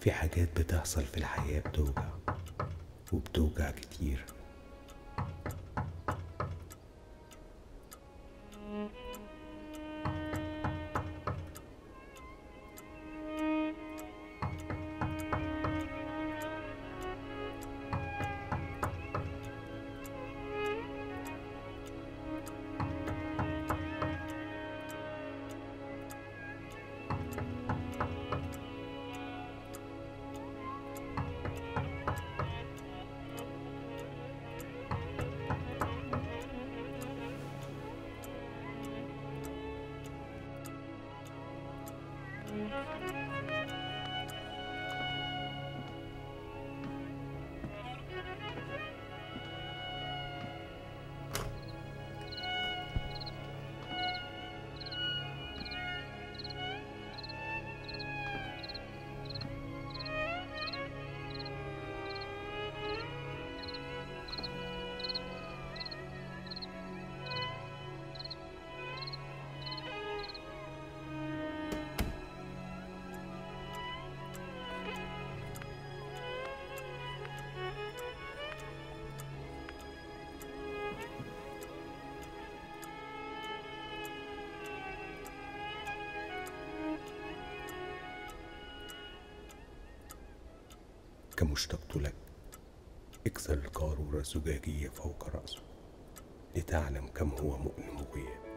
في حاجات بتحصل في الحياة بتوجع وبتوجع كتير كم اشتقت لك اكسر القارورة الزجاجية فوق رأسه لتعلم كم هو مؤلم غياب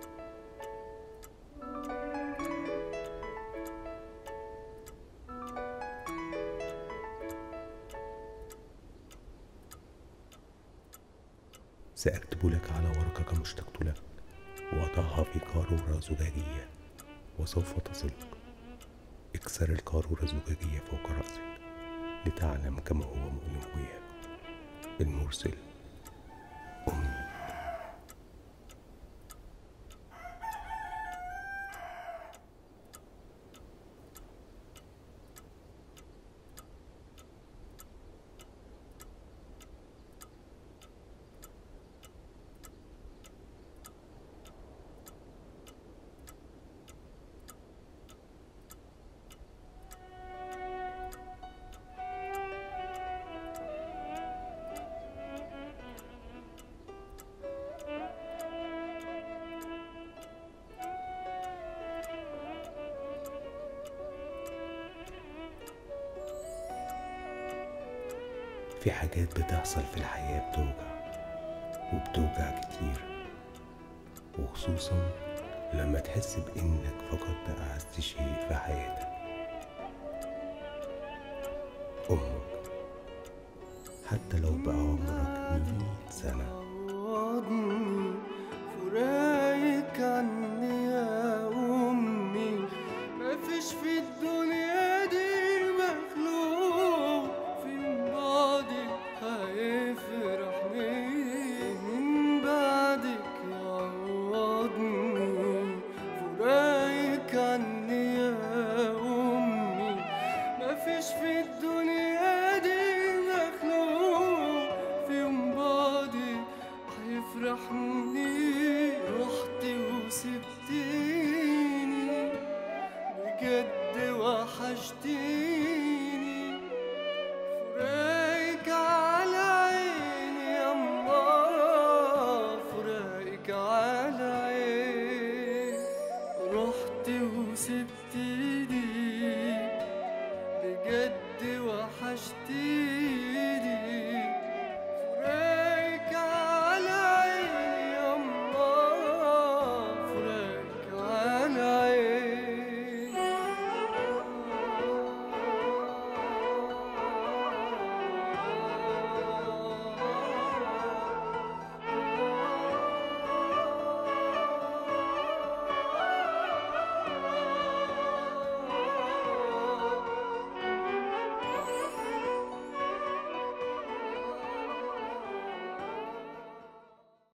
سأكتب لك على ورقة كم اشتقت لك وأضعها في قارورة زجاجية وسوف تصلك اكسر القارورة الزجاجية فوق رأسك لتعلم كما هو مؤلم غياب المرسل أمي في حاجات بتحصل في الحياة بتوجع وبتوجع كتير وخصوصا لما تحس بإنك فقدت أعز شيء في حياتك أمك حتى لو بقى عمرك مية سنة عوضني فراقك عني يا أمي مفيش في الدنيا دي مخلوق في بعدك هيفرحني من بعدك يعوضني فراقك عني يا أمي مفيش في الدنيا دي مخلوق في يوم بعدي هيفرحني رحت وسبتيني بجد وحشتيني